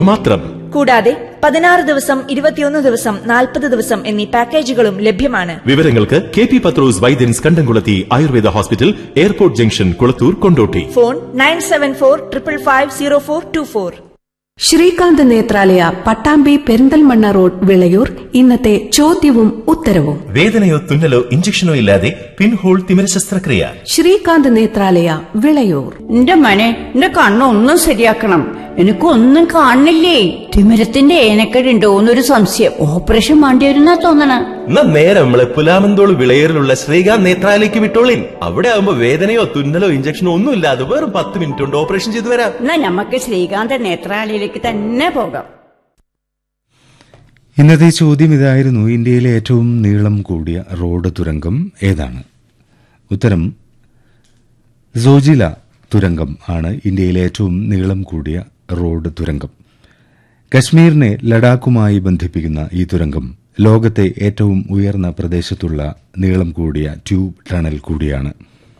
മാത്രം കൂടാതെ പതിനാറ് ദിവസം ഇരുപത്തിയൊന്ന് ദിവസം നാൽപ്പത് ദിവസം എന്നീ പാക്കേജുകളും ലഭ്യമാണ് വിവരങ്ങൾക്ക് K P Pathros Vaidyans Kandamkulathi Ayurveda hospital airport junction Kulathur Kondotty phone nine seven four triple five zero four two four Srikanth Nethralaya Pattambi Perinthalmanna road Vilayur ഇന്നത്തെ ചോദ്യവും ഉത്തരവും വേദനയോ തുന്നലോ ഇഞ്ചക്ഷനോ ഇല്ലാതെ പിൻഹോൾ തിമിര ശസ്ത്രക്രിയ ശ്രീകാന്ത് നേത്രാലയ വിളയൂർ എന്റെ മനെ എന്റെ കണ്ണൊന്നും ശരിയാക്കണം എനിക്കൊന്നും കാണില്ലേ തിമിരത്തിന്റെ ഏനക്കേടുണ്ടോ എന്നൊരു സംശയം ഓപ്പറേഷൻ വേണ്ടി വരുന്നാ തോന്നണ എന്നാ നേരെ നമ്മളെ പുലാമന്തോൾ വിളയേറിലുള്ള ശ്രീകാന്ത് നേത്രാലയ്ക്ക് വിട്ടോളിൻ അവിടെ ആകുമ്പോ വേദനയോ തുന്നലോ ഇഞ്ചക്ഷനോ ഒന്നും ഇല്ലാതെ വെറും പത്ത് മിനിറ്റ് കൊണ്ട് ഓപ്പറേഷൻ ചെയ്തു വരാം എന്നാ നമുക്ക് ശ്രീകാന്ത നേത്രാലയിലേക്ക് തന്നെ പോകാം ഇന്നത്തെ ചോദ്യം ഇതായിരുന്നു ഇന്ത്യയിലെ ഏറ്റവും നീളം കൂടിയ റോഡ് തുരങ്കം ഏതാണ് ഉത്തരം സോജില തുരങ്കം ആണ് ഇന്ത്യയിലെ ഏറ്റവും നീളം കൂടിയ റോഡ് തുരങ്കം കശ്മീരിനെ ലഡാക്കുമായി ബന്ധിപ്പിക്കുന്ന ഈ തുരങ്കം ലോകത്തെ ഏറ്റവും ഉയർന്ന പ്രദേശത്തുള്ള നീളം കൂടിയ ട്യൂബ് ടണൽ കൂടിയാണ്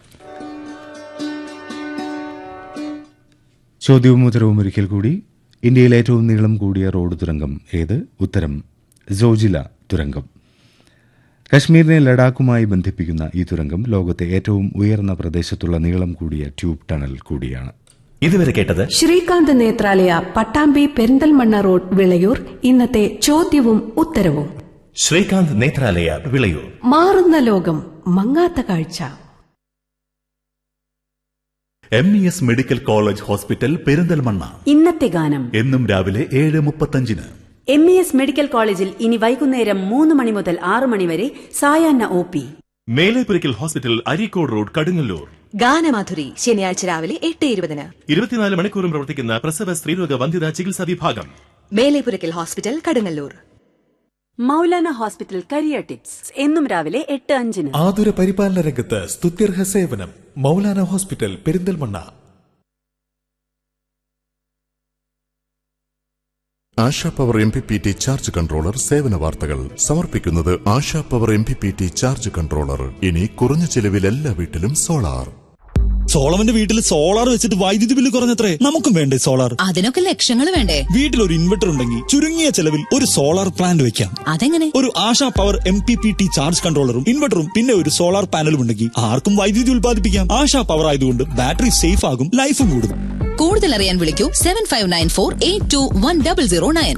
ചോദ്യവും ഉത്തരവും ഒരിക്കൽ കൂടി ഇന്ത്യയിലെ ഏറ്റവും നീളം കൂടിയ റോഡ് തുരങ്കം ഏത് ഉത്തരം സോജില തുരങ്കം കശ്മീരിനെ ലഡാക്കുമായി ബന്ധിപ്പിക്കുന്ന ഈ തുരങ്കം ലോകത്തെ ഏറ്റവും ഉയർന്ന പ്രദേശത്തുള്ള നീളം കൂടിയ ട്യൂബ് ടണൽ കൂടിയാണ് ഇതുവരെ കേട്ടത് ശ്രീകാന്ത് നേത്രാലയ പട്ടാമ്പി പെരിന്തൽമണ്ണ റോഡ് വിളയൂർ ഇന്നത്തെ ചോദ്യവും ഉത്തരവും ശ്രീകാന്ത് നേത്രാലയ വിളയൂർ മാറുന്ന ലോകം മങ്ങാത്ത കാഴ്ച M E S medical college hospital Perinthalmanna ഇന്നത്തെ ഗാനം എന്നും രാവിലെ ഏഴ് മുപ്പത്തഞ്ചിന് എം ഇ എസ് മെഡിക്കൽ കോളേജിൽ ഇനി വൈകുന്നേരം മൂന്ന് മണി മുതൽ ആറ് മണി വരെ സായാഹ്ന O P Melepurakkal hospital Areekode road Kadungallur ഗാനമാധുരി ശനിയാഴ്ച രാവിലെ എട്ട് ഇരുപതിന് ഇരുപത്തിനാല് മണിക്കൂറും പ്രവർത്തിക്കുന്ന പ്രസവ സ്ത്രീരോഗ വന്ധ്യതാ ചികിത്സാ വിഭാഗം Melepurakkal hospital Kadungallur Maulana hospital career tips എന്നും രാവിലെ എട്ട് അഞ്ചിന് ആതുര പരിപാലന രംഗത്ത് സ്തുത്യർഹ സേവനം Maulana hospital Perinthalmanna Asha power M P P T charge controller സേവന വാർത്തകൾ സമർപ്പിക്കുന്നത് Asha power M P P T charge controller ഇനി കുറഞ്ഞ ചെലവിൽ എല്ലാ വീട്ടിലും സോളാർ സോളവന്റെ വീട്ടിൽ സോളാർ വെച്ചിട്ട് വൈദ്യുതി ബില്ല് കുറഞ്ഞത്രേ നമുക്കും വേണ്ടേ സോളാർ അതിനൊക്കെ ലക്ഷങ്ങൾ വേണ്ടേ വീട്ടിൽ ഒരു ഇൻവെർട്ടർ ഉണ്ടെങ്കിൽ ചുരുങ്ങിയ ചെലവിൽ ഒരു സോളാർ പ്ലാന്റ് വെക്കാം അതെങ്ങനെ ഒരു Asha power M P P T charge കൺട്രോളറും ഇൻവെർട്ടറും പിന്നെ ഒരു സോളാർ പാനലും ഉണ്ടെങ്കിൽ ആർക്കും വൈദ്യുതി ഉൽപ്പാദിപ്പിക്കാം ആശാ പവർ ആയതുകൊണ്ട് ബാറ്ററി സേഫ് ആകും ലൈഫും കൂടും കൂടുതൽ അറിയാൻ വിളിക്കൂ seven five nine four eight two one double zero nine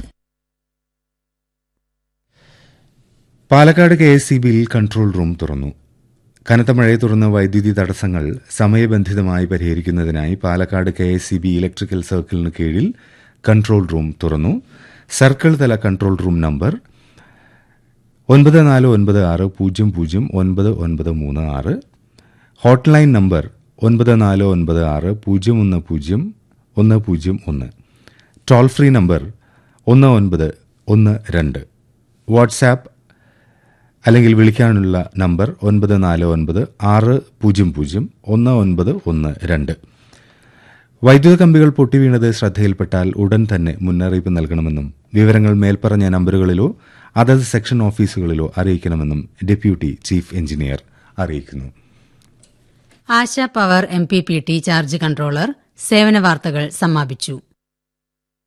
Palakkad K S C ബിയിൽ കൺട്രോൾ റൂം തുറന്നു കനത്ത മഴയെ തുടർന്ന് വൈദ്യുതി തടസ്സങ്ങൾ സമയബന്ധിതമായി പരിഹരിക്കുന്നതിനായി Palakkad K S C B electrical സർക്കിളിന് കീഴിൽ കൺട്രോൾ റൂം തുറന്നു സർക്കിൾ തല കൺട്രോൾ റൂം നമ്പർ ഒൻപത് നാല് ഒൻപത് ആറ് പൂജ്യം പൂജ്യം ഒൻപത് ഒൻപത് മൂന്ന് ആറ് ഹോട്ട്ലൈൻ നമ്പർ ഒൻപത് നാല് ഒൻപത് ആറ് പൂജ്യം ഒന്ന് പൂജ്യം ഒന്ന് പൂജ്യം ഒന്ന് ടോൾ ഫ്രീ നമ്പർ ഒന്ന് ഒൻപത് ഒന്ന് രണ്ട് വാട്സാപ്പ് അല്ലെങ്കിൽ വിളിക്കാനുള്ള നമ്പർ ഒൻപത് നാല് ഒൻപത് ആറ് പൂജ്യം പൂജ്യം ഒന്ന് ഒൻപത് ഒന്ന് രണ്ട് വൈദ്യുത കമ്പികൾ പൊട്ടിവീണത് ശ്രദ്ധയിൽപ്പെട്ടാൽ ഉടൻ തന്നെ മുന്നറിയിപ്പ് നൽകണമെന്നും വിവരങ്ങൾ മേൽപ്പറഞ്ഞ നമ്പറുകളിലോ അതത് സെക്ഷൻ ഓഫീസുകളിലോ അറിയിക്കണമെന്നും ഡെപ്യൂട്ടി ചീഫ് എഞ്ചിനീയർ അറിയിക്കുന്നു Asha power M P P T charge controller സേവന വാർത്തകൾ സമാപിച്ചു